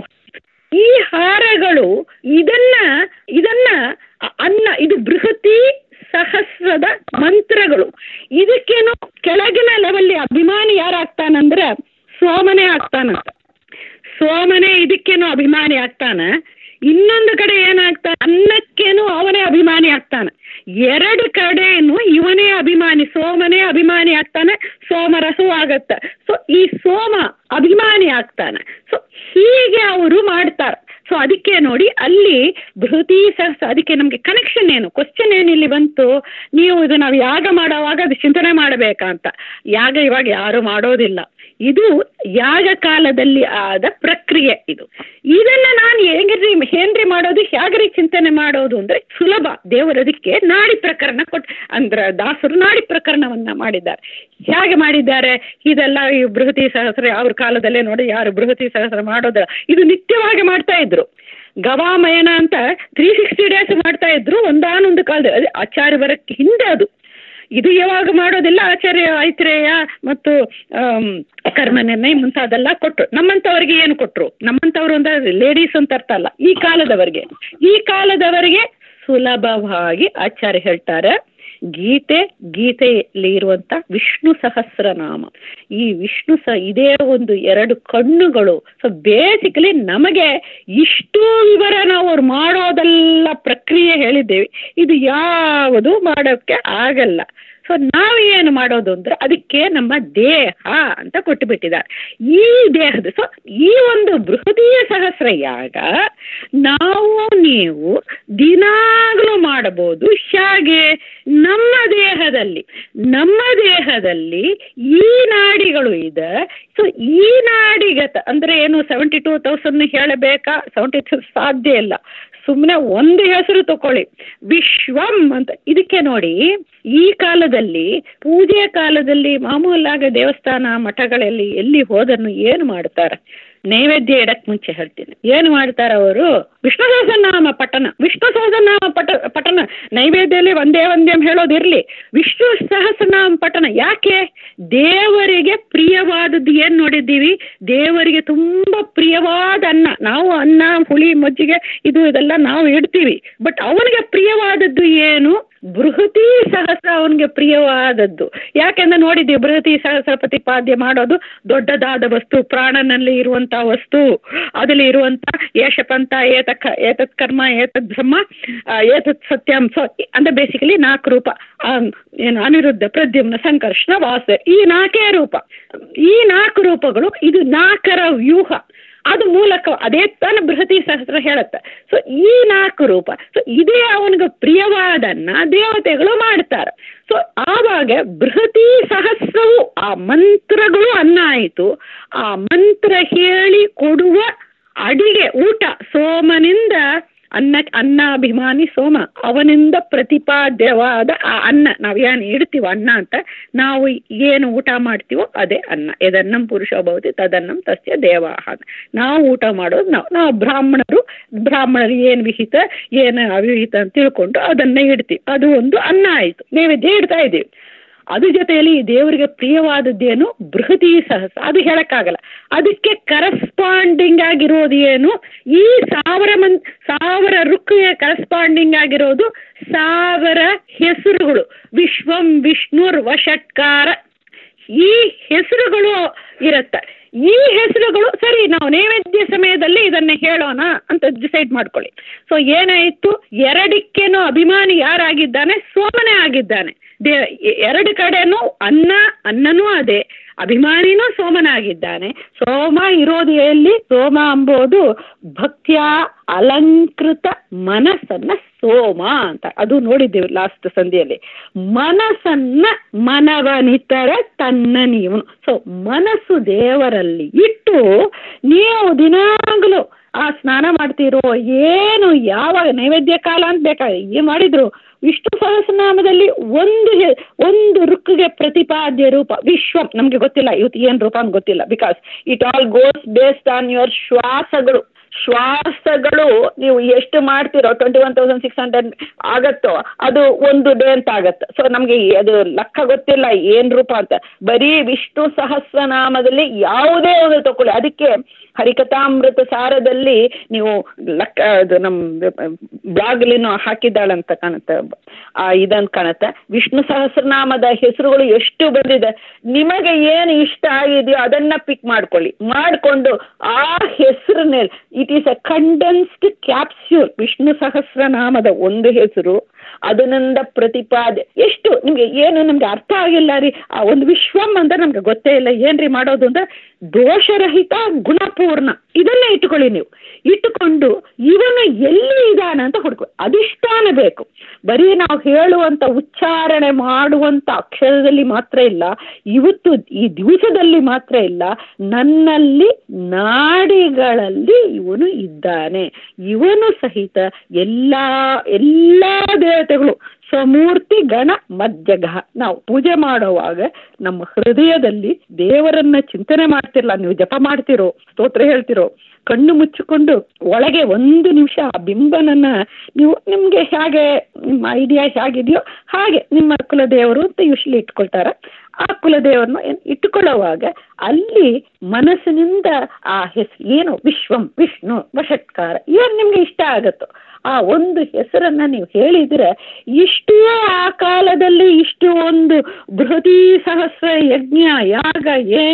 ಈ ಹಾರಗಳು ಇದನ್ನ ಇದನ್ನ ಅ- ಅನ್ನ ಇದು ಬೃಹತಿ ಸಹಸ್ರದ ಮಂತ್ರಗಳು ಇದಕ್ಕೇನು ಕೆಳಗಿನ ಲೆವೆಲ್ಲಿ ಅಭಿಮಾನಿ ಯಾರಾಗ್ತಾನಂದ್ರೆ ಸೋಮನೇ ಆಗ್ತಾನಂತ ಸೋಮನೇ ಇದಕ್ಕೇನು ಅಭಿಮಾನಿ ಆಗ್ತಾನ ಇನ್ನೊಂದು ಕಡೆ ಏನಾಗ್ತಾನೆ ಅನ್ನಕ್ಕೇನು ಅವನೇ ಅಭಿಮಾನಿ ಆಗ್ತಾನೆ ಎರಡು ಕಡೆನು ಇವನೇ ಅಭಿಮಾನಿ ಸೋಮನೇ ಅಭಿಮಾನಿ ಆಗ್ತಾನೆ ಸೋಮರಸವೂ ಆಗತ್ತೆ ಸೊ ಈ ಸೋಮ ಅಭಿಮಾನಿ ಆಗ್ತಾನೆ ಸೊ ಹೀಗೆ ಅವರು ಮಾಡ್ತಾರೆ ಸೊ ಅದಕ್ಕೆ ನೋಡಿ ಅಲ್ಲಿ ಬೃಹತಿ ಸಹಸ ಅದಕ್ಕೆ ನಮಗೆ ಕನೆಕ್ಷನ್ ಏನು ಕ್ವಶನ್ ಏನು ಇಲ್ಲಿ ಬಂತು ನೀವು ಇದು ನಾವು ಯಾಗ ಮಾಡುವಾಗ ಅದು ಚಿಂತನೆ ಮಾಡಬೇಕಾ ಅಂತ ಯಾಗ ಇವಾಗ ಯಾರು ಮಾಡೋದಿಲ್ಲ ಇದು ಯಾಗ ಕಾಲದಲ್ಲಿ ಆದ ಪ್ರಕ್ರಿಯೆ ಇದು ಇದನ್ನ ನಾನು ಹೇಗ್ರಿ ಏನ್ರಿ ಮಾಡೋದು ಹೇಗ್ರಿ ಚಿಂತನೆ ಮಾಡೋದು ಅಂದ್ರೆ ಸುಲಭ ದೇವರದಕ್ಕೆ ನಾಡಿ ಪ್ರಕರಣ ಕೊಟ್ಟು ಅಂದ್ರೆ ದಾಸರು ನಾಡಿ ಪ್ರಕರಣವನ್ನ ಮಾಡಿದ್ದಾರೆ ಹೇಗೆ ಮಾಡಿದ್ದಾರೆ ಇದೆಲ್ಲ ಈ ಬೃಹತಿ ಸಹಸ್ರ ಅವ್ರ ಕಾಲದಲ್ಲೇ ನೋಡಿ ಯಾರು ಬೃಹತಿ ಸಹಸ್ರ ಮಾಡೋದಿಲ್ಲ ಇದು ನಿತ್ಯವಾಗಿ ಮಾಡ್ತಾ ಇದ್ರು ಗವಾಮಯನ ಅಂತ ತ್ರೀ ಸಿಕ್ಸ್ಟಿ ಡೇಸ್ ಮಾಡ್ತಾ ಇದ್ರು ಒಂದಾನೊಂದು ಕಾಲದ ಅದೇ ಆಚಾರ್ಯ ಬರಕ್ಕೆ ಹಿಂದೆ ಅದು ಇದು ಯಾವಾಗ ಮಾಡೋದಿಲ್ಲ ಆಚಾರ್ಯ ಐತ್ರೇಯ ಮತ್ತು ಆಮ್, ಕರ್ಮನಿರ್ಣಯ ಮುಂತಾದೆಲ್ಲ ಕೊಟ್ಟರು ನಮ್ಮಂಥವ್ರಿಗೆ ಏನು ಕೊಟ್ಟರು ನಮ್ಮಂಥವ್ರು ಅಂದ್ರೆ ಲೇಡೀಸ್ ಅಂತ ಅರ್ಥ ಅಲ್ಲ ಈ ಕಾಲದವರೆಗೆ ಈ ಕಾಲದವರೆಗೆ ಸುಲಭವಾಗಿ ಆಚಾರ್ಯ ಹೇಳ್ತಾರೆ ಗೀತೆ ಗೀತೆಯಲ್ಲಿ ಇರುವಂತ ವಿಷ್ಣು ಸಹಸ್ರನಾಮ ಈ ವಿಷ್ಣು ಸ ಇದೇ ಒಂದು ಎರಡು ಕಣ್ಣುಗಳು ಸೊ ಬೇಸಿಕಲಿ ನಮಗೆ ಇಷ್ಟು ವಿವರ ನಾವು ಅವ್ರು ಮಾಡೋದೆಲ್ಲ ಪ್ರಕ್ರಿಯೆ ಹೇಳಿದ್ದೇವೆ ಇದು ಯಾವುದು ಮಾಡೋಕ್ಕೆ ಆಗಲ್ಲ ಸೊ ನಾವು ಏನು ಮಾಡೋದು ಅಂದ್ರೆ ಅದಕ್ಕೆ ನಮ್ಮ ದೇಹ ಅಂತ ಕೊಟ್ಟು ಬಿಟ್ಟಿದ್ದಾರೆ ಈ ದೇಹದ ಸೊ ಈ ಒಂದು ಬೃಹದೀಯ ಸಹಸ್ರ ಯಾಗ ನಾವು ನೀವು ದಿನಾಗಲೂ ಮಾಡಬಹುದು ಹೇಗೆ ನಮ್ಮ ದೇಹದಲ್ಲಿ ನಮ್ಮ ದೇಹದಲ್ಲಿ ಈ ನಾಡಿಗಳು ಇದೆ ಸೊ ಈ ನಾಡಿಗತ ಅಂದ್ರೆ ಏನು ಸೆವೆಂಟಿ ಟೂ ತೌಸಂಡ್ ಹೇಳಬೇಕಾ ಸೆವೆಂಟಿ ಟೂ ಸಾಧ್ಯ ಇಲ್ಲ ಸುಮ್ಮನೆ ಒಂದು ಹೆಸರು ತಕೊಳ್ಳಿ ವಿಶ್ವಂ ಅಂತ ಇದಕ್ಕೆ ನೋಡಿ ಈ ಕಾಲದಲ್ಲಿ ಪೂಜೆಯ ಕಾಲದಲ್ಲಿ ಮಾಮೂಲಾಗ ದೇವಸ್ಥಾನ ಮಠಗಳಲ್ಲಿ ಎಲ್ಲಿ ಹೋದನ್ನು ಏನು ಮಾಡ್ತಾರೆ ನೈವೇದ್ಯ ಇಡಕ್ಕೆ ಮುಂಚೆ ಹೇಳ್ತೀನಿ ಏನು ಮಾಡ್ತಾರೆ ಅವರು ವಿಷ್ಣು ಸಹಸ್ರನಾಮ ಪಠನ ವಿಷ್ಣು ಸಹಸ್ರನಾಮ ಪಠ ಪಠನ ನೈವೇದ್ಯದಲ್ಲಿ ಒಂದೇ ಒಂದೇ ಹೇಳೋದಿರಲಿ ವಿಷ್ಣು ಸಹಸ್ರನಾಮ ಪಠನ ಯಾಕೆ ದೇವರಿಗೆ ಪ್ರಿಯವಾದದ್ದು ಏನು ನೋಡಿದ್ದೀವಿ ದೇವರಿಗೆ ತುಂಬ ಪ್ರಿಯವಾದ ಅನ್ನ ನಾವು ಅನ್ನ ಹುಳಿ ಮಜ್ಜಿಗೆ ಇದು ಇದೆಲ್ಲ ನಾವು ಇಡ್ತೀವಿ ಬಟ್ ಅವನಿಗೆ ಪ್ರಿಯವಾದದ್ದು ಏನು ಬೃಹತಿ ಸಹಸ್ರ ಅವನಿಗೆ ಪ್ರಿಯವಾದದ್ದು ಯಾಕೆಂದ್ರೆ ನೋಡಿದ್ದೀವಿ ಬೃಹತಿ ಸಹಸ್ರ ಪ್ರತಿಪಾದ್ಯ ಮಾಡೋದು ದೊಡ್ಡದಾದ ವಸ್ತು ಪ್ರಾಣನಲ್ಲಿ ಇರುವಂಥ ವಸ್ತು ಅದರಲ್ಲಿ ಇರುವಂಥ ಏಷಪಂಥ ಏತಕ್ ಏತತ್ ಕರ್ಮ ಏತದ್ ಬ್ರಹ್ಮ ಆ, ಏತತ್ ಸತ್ಯಂ ಸೊ ಅಂದರೆ ಬೇಸಿಕಲಿ ನಾಲ್ಕು ರೂಪ ಆ, ಏನು ಅನಿರುದ್ಧ ಪ್ರದ್ಯುಮ್ನ ಸಂಕರ್ಷಣ ವಾಸ ಈ ನಾಲ್ಕೇ ರೂಪ ಈ ನಾಲ್ಕು ರೂಪಗಳು ಇದು ನಾಲ್ಕರ ವ್ಯೂಹ ಅದು ಮೂಲಕ ಅದೇ ತಾನು ಬೃಹತಿ ಸಹಸ್ರ ಹೇಳುತ್ತೆ ಸೊ ಈ ನಾಲ್ಕು ರೂಪ ಸೊ ಇದೇ ಅವನಿಗೆ ಪ್ರಿಯವಾದನ್ನ ದೇವತೆಗಳು ಮಾಡ್ತಾರೆ ಸೊ ಆವಾಗ ಬೃಹತಿ ಸಹಸ್ರವು ಆ ಮಂತ್ರಗಳು ಅನ್ನ ಆಯಿತು ಆ ಮಂತ್ರ ಹೇಳಿ ಕೊಡುವ ಅಡಿಗೆ ಊಟ ಸೋಮನಿಂದ ಅನ್ನ ಅನ್ನಾಭಿಮಾನಿ ಸೋಮ ಅವನಿಂದ ಪ್ರತಿಪಾದ್ಯವಾದ ಆ ಅನ್ನ ನಾವು ಏನು ಇಡ್ತೀವೋ ಅನ್ನ ಅಂತ ನಾವು ಏನು ಊಟ ಮಾಡ್ತೀವೋ ಅದೇ ಅನ್ನ ಎದನ್ನಂ ಪುರುಷ ಭವತಿ ತದನ್ನಂ ತಸ್ಯ ದೇವಾಹ ನಾವು ಊಟ ಮಾಡೋದು ನಾವು ನಾವು ಬ್ರಾಹ್ಮಣರು ಬ್ರಾಹ್ಮಣರು ಏನು ವಿಹಿತ ಏನು ಅವಿಹಿತ ಅಂತ ತಿಳ್ಕೊಂಡು ಅದನ್ನು ಇಡ್ತೀವಿ ಅದು ಒಂದು ಅನ್ನ ಆಯಿತು ನೈವೇದ್ಯ ಇಡ್ತಾ ಇದ್ದೀವಿ ಅದ್ರ ಜೊತೆಯಲ್ಲಿ ಈ ದೇವರಿಗೆ ಪ್ರಿಯವಾದದ್ದೇನು ಬೃಹತಿ ಸಹಸ್ರ ಅದು ಹೇಳಕ್ಕಾಗಲ್ಲ ಅದಕ್ಕೆ ಕರಸ್ಪಾಂಡಿಂಗ್ ಆಗಿರೋದು ಏನು ಈ ಸಾವಿರ ಮನ್ ಸಾವಿರ ರುಕ್ಕಿಗೆ ಕರಸ್ಪಾಂಡಿಂಗ್ ಆಗಿರೋದು ಸಾವಿರ ಹೆಸರುಗಳು ವಿಶ್ವಂ ವಿಷ್ಣುರ್ ವಷಟ್ಕಾರ ಈ ಹೆಸರುಗಳು ಇರುತ್ತೆ ಈ ಹೆಸರುಗಳು ಸರಿ ನಾವು ನೈವೇದ್ಯ ಸಮಯದಲ್ಲಿ ಇದನ್ನ ಹೇಳೋಣ ಅಂತ ಡಿಸೈಡ್ ಮಾಡ್ಕೊಳ್ಳಿ ಸೊ ಏನಾಯಿತು ಎರಡಕ್ಕೇನೋ ಅಭಿಮಾನಿ ಯಾರಾಗಿದ್ದಾನೆ ಸೋಮನೇ ಆಗಿದ್ದಾನೆ ದೇ ಎರಡು ಕಡೆನೂ ಅನ್ನ ಅನ್ನನೂ ಅದೇ ಅಭಿಮಾನಿನೂ ಸೋಮನಾಗಿದ್ದಾನೆ ಸೋಮ ಇರೋದು ಎಲ್ಲಿ ಸೋಮ ಅಂಬೋದು ಭಕ್ತಿಯ ಅಲಂಕೃತ ಮನಸ್ಸನ್ನ ಸೋಮ ಅಂತ ಅದು ನೋಡಿದ್ದೇವೆ ಲಾಸ್ಟ್ ಸಂಧಿಯಲ್ಲಿ ಮನಸ್ಸನ್ನ ಮನವನಿತರ ತನ್ನ ನೀವು ಸೊ ಮನಸ್ಸು ದೇವರಲ್ಲಿ ಇಟ್ಟು ನೀವು ದಿನಾಗಲೂ ಆ ಸ್ನಾನ ಮಾಡ್ತಿರೋ ಏನು ಯಾವಾಗ ನೈವೇದ್ಯ ಕಾಲ ಅಂತ ಬೇಕಾದ್ರೆ ಏನು ಮಾಡಿದ್ರು ವಿಷ್ಣು ಸಹಸ್ರನಾಮದಲ್ಲಿ ಒಂದು ಹೆ- ಒಂದು ರುಕ್ಕಿಗೆ ಪ್ರತಿಪಾದ್ಯ ರೂಪ ವಿಶ್ವಂ ನಮಗೆ ಗೊತ್ತಿಲ್ಲ ಇವತ್ತು ಏನು ರೂಪ ಅಂತ ಗೊತ್ತಿಲ್ಲ because it all goes based on your ಶ್ವಾಸಗಳು ಶ್ವಾಸಗಳು ನೀವು ಎಷ್ಟು ಮಾಡ್ತಿರೋ twenty one thousand six hundred ಆಗತ್ತೋ ಅದು ಒಂದು ಡೇ ಅಂತ ಆಗತ್ತೆ ಸೊ ನಮಗೆ ಅದು ಲೆಕ್ಕ ಗೊತ್ತಿಲ್ಲ ಏನು ರೂಪ ಅಂತ ಬರೀ ವಿಷ್ಣು ಸಹಸ್ರನಾಮದಲ್ಲಿ ಯಾವುದೇ ಒಂದು ತಗೊಳ್ಳಿ ಅದಕ್ಕೆ ಹರಿಕಥಾಮೃತ ಸಾರದಲ್ಲಿ ನೀವು ಲೆಕ್ಕ ಅದು ನಮ್ಮ ಬ್ಲಾಗ್ಲಿನೂ ಹಾಕಿದ್ದಾಳಂತ ಕಾಣುತ್ತೆ ಆ ಇದಂತ ಕಾಣುತ್ತೆ ವಿಷ್ಣು ಸಹಸ್ರನಾಮದ ಹೆಸರುಗಳು ಎಷ್ಟು ಬಂದಿದೆ ನಿಮಗೆ ಏನು ಇಷ್ಟ ಆಗಿದೆಯೋ ಅದನ್ನ ಪಿಕ್ ಮಾಡ್ಕೊಳ್ಳಿ ಮಾಡಿಕೊಂಡು ಆ ಹೆಸರನ್ನೇ it is a condensed capsule Vishnu ಸಹಸ್ರನಾಮದ ಒಂದು ಹೆಸರು ಅದರಿಂದ ಪ್ರತಿಪಾದ್ಯ ಎಷ್ಟು ನಿಮಗೆ ಏನು ನಮ್ಗೆ ಅರ್ಥ ಆಗಿಲ್ಲ ರೀ ಆ ಒಂದು ವಿಶ್ವಂ ಅಂತ ನಮ್ಗೆ ಗೊತ್ತೇ ಇಲ್ಲ ಏನ್ರಿ ಮಾಡೋದು ಅಂದ್ರೆ ದೋಷರಹಿತ ಗುಣಪೂರ್ಣ ಇದನ್ನೇ ಇಟ್ಟುಕೊಳ್ಳಿ ನೀವು ಇಟ್ಟುಕೊಂಡು ಇವನು ಎಲ್ಲಿ ಇದ್ದಾನೆ ಅಂತ ಹುಡುಕೋ ಅಧಿಷ್ಠಾನ ಬೇಕು ಬರೀ ನಾವು ಹೇಳುವಂಥ ಉಚ್ಚಾರಣೆ ಮಾಡುವಂಥ ಅಕ್ಷರದಲ್ಲಿ ಮಾತ್ರ ಇಲ್ಲ ಇವತ್ತು ಈ ದಿವಸದಲ್ಲಿ ಮಾತ್ರ ಇಲ್ಲ ನನ್ನಲ್ಲಿ ನಾಡಿಗಳಲ್ಲಿ ಇವನು ಇದ್ದಾನೆ ಇವನು ಸಹಿತ ಎಲ್ಲ ಎಲ್ಲ ದೇವತೆಗಳು ಸಮೂರ್ತಿ ಗಣ ಮಧ್ಯಗಃ ನಾವು ಪೂಜೆ ಮಾಡುವಾಗ ನಮ್ಮ ಹೃದಯದಲ್ಲಿ ದೇವರನ್ನ ಚಿಂತನೆ ಮಾಡ್ತಿರಲ್ಲ ನೀವು ಜಪ ಮಾಡ್ತಿರೋ ಸ್ತೋತ್ರ ಹೇಳ್ತಿರೋ ಕಣ್ಣು ಮುಚ್ಚಿಕೊಂಡು ಒಳಗೆ ಒಂದು ನಿಮಿಷ ಆ ಬಿಂಬನನ್ನ ನೀವು ನಿಮಗೆ ಹೇಗೆ ನಿಮ್ಮ ಐಡಿಯಾ ಹೇಗಿದೆಯೋ ಹಾಗೆ ನಿಮ್ಮ ಕುಲದೇವರು ಅಂತ ಯೂಶ್ವಲಿ ಇಟ್ಕೊಳ್ತಾರೆ ಆ ಕುಲದೇವರನ್ನು ಏನ್ ಇಟ್ಟುಕೊಳ್ಳುವಾಗ ಅಲ್ಲಿ ಮನಸ್ಸಿನಿಂದ ಆ ಹೆಸರು ಏನು ವಿಶ್ವಂ ವಿಷ್ಣು ವಷಟ್ಕಾರ ಏನು ನಿಮಗೆ ಇಷ್ಟ ಆಗುತ್ತೋ ಆ ಒಂದು ಹೆಸರನ್ನ ನೀವು ಹೇಳಿದ್ರೆ ಇಷ್ಟೇ ಆ ಕಾಲದಲ್ಲಿ ಇಷ್ಟು ಒಂದು ಬೃಹತಿ ಸಹಸ್ರ ಯಜ್ಞ ಯಾಗ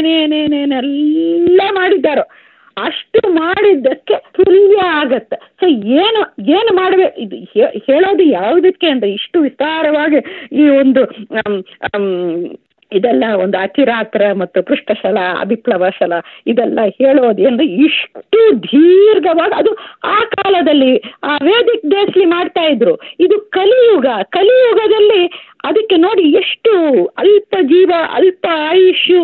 ಏನೇನೇನೇನೆಲ್ಲ ಮಾಡಿದ್ದಾರೋ ಅಷ್ಟು ಮಾಡಿದ್ದಕ್ಕೆ ತುಲ್ಯ ಆಗತ್ತೆ ಸೊ ಏನು ಏನು ಮಾಡಬೇಕು ಇದು ಹೇ- ಹೇಳೋದು ಯಾವುದಕ್ಕೆ ಅಂದ್ರೆ ಇಷ್ಟು ವಿಸ್ತಾರವಾಗಿ ಈ ಒಂದು ಆಮ್, ಆಮ್, ಇದೆಲ್ಲ ಒಂದು ಅಚಿರಾತ್ರ ಮತ್ತು ಪೃಷ್ಠಶಲ ಅಭಿಪ್ಲವ ಶಲ ಇದೆಲ್ಲ ಹೇಳೋದು ಅಂದ್ರೆ ಇಷ್ಟು ದೀರ್ಘವಾಗಿ ಅದು ಆ ಕಾಲದಲ್ಲಿ ಆ ವೇದಿಕ್ ಡೇಸ್ಲಿ ಮಾಡ್ತಾ ಇದ್ರು ಇದು ಕಲಿಯುಗ ಕಲಿಯುಗದಲ್ಲಿ ಅದಕ್ಕೆ ನೋಡಿ ಎಷ್ಟು ಅಲ್ಪ ಜೀವ ಅಲ್ಪ ಆಯುಷು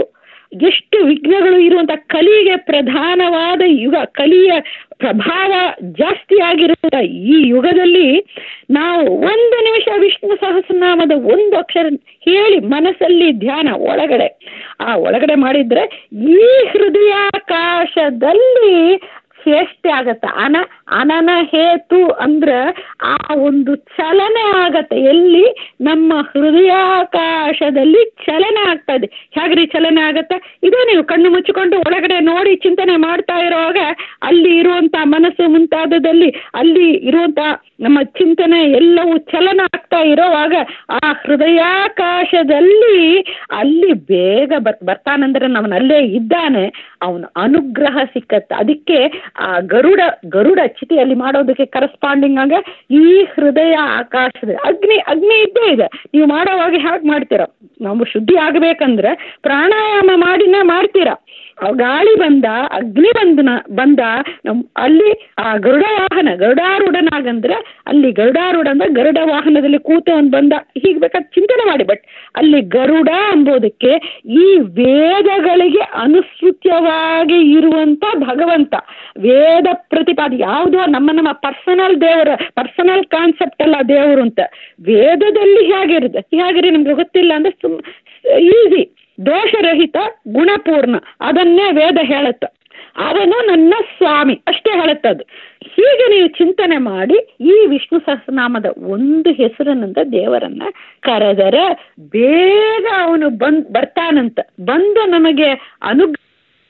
ಎಷ್ಟು ವಿಘ್ನಗಳು ಇರುವಂಥ ಕಲಿಗೆ ಪ್ರಧಾನವಾದ ಯುಗ ಕಲಿಯ ಪ್ರಭಾವ ಜಾಸ್ತಿ ಆಗಿರುವಂಥ ಈ ಯುಗದಲ್ಲಿ ನಾವು ಒಂದು ನಿಮಿಷ ವಿಷ್ಣು ಸಹಸ್ರನಾಮದ ಒಂದು ಅಕ್ಷರ ಹೇಳಿ ಮನಸ್ಸಲ್ಲಿ ಧ್ಯಾನ ಒಳಗಡೆ ಆ ಒಳಗಡೆ ಮಾಡಿದ್ರೆ ಈ ಹೃದಯಾಕಾಶದಲ್ಲಿ ಶ್ರೇಷ್ಠ ಆಗತ್ತೆ ಅನ ಅನನ ಹೇತು ಅಂದ್ರೆ ಆ ಒಂದು ಚಲನೆ ಆಗತ್ತೆ ಎಲ್ಲಿ ನಮ್ಮ ಹೃದಯಾಕಾಶದಲ್ಲಿ ಚಲನೆ ಆಗ್ತಾ ಇದೆ ಹೇಗ್ರಿ ಚಲನೆ ಆಗತ್ತೆ ಇದೇ ನೀವು ಕಣ್ಣು ಮುಚ್ಚಿಕೊಂಡು ಒಳಗಡೆ ನೋಡಿ ಚಿಂತನೆ ಮಾಡ್ತಾ ಇರುವಾಗ ಅಲ್ಲಿ ಇರುವಂತ ಮನಸ್ಸು ಮುಂತಾದದಲ್ಲಿ ಅಲ್ಲಿ ಇರುವಂತ ನಮ್ಮ ಚಿಂತನೆ ಎಲ್ಲವೂ ಚಲನ ಆಗ್ತಾ ಇರೋವಾಗ ಆ ಹೃದಯಾಕಾಶದಲ್ಲಿ ಅಲ್ಲಿ ಬೇಗ ಬರ್ ಬರ್ತಾನಂದ್ರೆ ನಮ್ಮನಲ್ಲೇ ಇದ್ದಾನೆ ಅವನ ಅನುಗ್ರಹ ಸಿಕ್ಕತ್ತೆ ಅದಕ್ಕೆ ಆ ಗರುಡ ಗರುಡ ಚಿತೆಯಲ್ಲಿ ಮಾಡೋದಕ್ಕೆ ಕರೆಸ್ಪಾಂಡಿಂಗ್ ಆಗ ಈ ಹೃದಯ ಆಕಾಶದ ಅಗ್ನಿ ಅಗ್ನಿ ಇದ್ದೇ ಇದೆ ನೀವು ಮಾಡೋವಾಗ ಹೇಗೆ ಮಾಡ್ತೀರ ನಾವು ಶುದ್ಧಿ ಆಗಬೇಕಂದ್ರೆ ಪ್ರಾಣಾಯಾಮ ಮಾಡಿನೇ ಮಾಡ್ತೀರಾ ಆ ಗಾಳಿ ಬಂದ ಅಗ್ನಿ ಬಂದನ ಬಂದ ನಮ್ ಅಲ್ಲಿ ಆ ಗರುಡ ವಾಹನ ಗರುಡಾರೂಢನಾಗಂದ್ರೆ ಅಲ್ಲಿ ಗರುಡಾರೂಢ ಅಂದ್ರೆ ಗರುಡ ವಾಹನದಲ್ಲಿ ಕೂತು ಅವ್ನು ಬಂದ ಹೀಗೆ ಬೇಕಾದ್ರೆ ಚಿಂತನೆ ಮಾಡಿ ಬಟ್ ಅಲ್ಲಿ ಗರುಡ ಎಂಬುದಕ್ಕೆ ಈ ವೇದಗಳಿಗೆ ಅನುಸೃತ್ಯವಾಗಿ ಇರುವಂತ ಭಗವಂತ ವೇದ ಪ್ರತಿಪಾದ ಯಾವುದೋ ನಮ್ಮ ನಮ್ಮ ಪರ್ಸನಲ್ ದೇವರ ಪರ್ಸನಲ್ ಕಾನ್ಸೆಪ್ಟ್ ಅಲ್ಲ ದೇವರು ಅಂತ ವೇದದಲ್ಲಿ ಹೇಗಿರುತ್ತೆ ಹೇಗಿರಿ ನಮ್ಗೆ ಗೊತ್ತಿಲ್ಲ ಅಂದ್ರೆ ಸುಮ್ ಈಸಿ ದೋಷರಹಿತ ಗುಣಪೂರ್ಣ ಅದನ್ನೇ ವೇದ ಹೇಳುತ್ತೆ ಅವನು ನನ್ನ ಸ್ವಾಮಿ ಅಷ್ಟೇ ಹೇಳುತ್ತದು ಹೀಗೆ ನೀವು ಚಿಂತನೆ ಮಾಡಿ ಈ ವಿಷ್ಣು ಸಹಸ್ರನಾಮದ ಒಂದು ಹೆಸರಿನಿಂದ ದೇವರನ್ನ ಕರೆದರೆ ಬೇಗ ಅವನು ಬಂದ್ ಬರ್ತಾನಂತ ಬಂದು ನಮಗೆ ಅನುಗ್ರಹ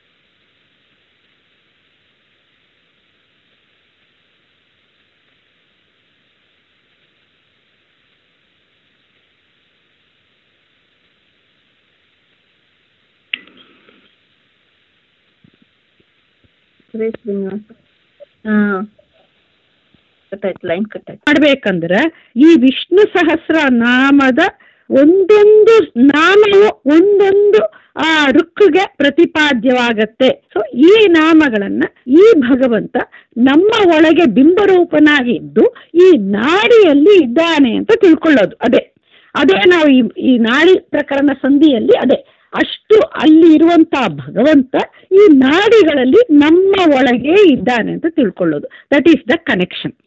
ಸುರೇಶ್ ಶ್ರೀನಿವಾಸ ಹಾಂ ಕಟ್ಟಾಯ್ತು ಲೈನ್ ಕಟ್ಟಾಯ್ತು ಮಾಡ್ಬೇಕಂದ್ರೆ ಈ ವಿಷ್ಣು ಸಹಸ್ರ ನಾಮದ ಒಂದೊಂದು ನಾಮವು ಒಂದೊಂದು ಆ ಋಕ್ಕಿಗೆ ಪ್ರತಿಪಾದ್ಯವಾಗತ್ತೆ ಸೊ ಈ ನಾಮಗಳನ್ನ ಈ ಭಗವಂತ ನಮ್ಮ ಒಳಗೆ ಬಿಂಬರೂಪನಾಗಿದ್ದು ಈ ನಾಡಿಯಲ್ಲಿ ಇದ್ದಾನೆ ಅಂತ ತಿಳ್ಕೊಳ್ಳೋದು ಅದೇ ಅದೇ ನಾವು ಈ ಈ ನಾಡಿ ಪ್ರಕರಣ ಸಂಧಿಯಲ್ಲಿ ಅದೇ ಅಷ್ಟು ಅಲ್ಲಿ ಇರುವಂತ ಭಗವಂತ ಈ ನಾಡಿಗಳಲ್ಲಿ ನಮ್ಮ ಒಳಗೆ ಇದ್ದಾನೆ ಅಂತ ತಿಳ್ಕೊಳ್ಳೋದು ದಟ್ ಈಸ್ ದ ಕನೆಕ್ಷನ್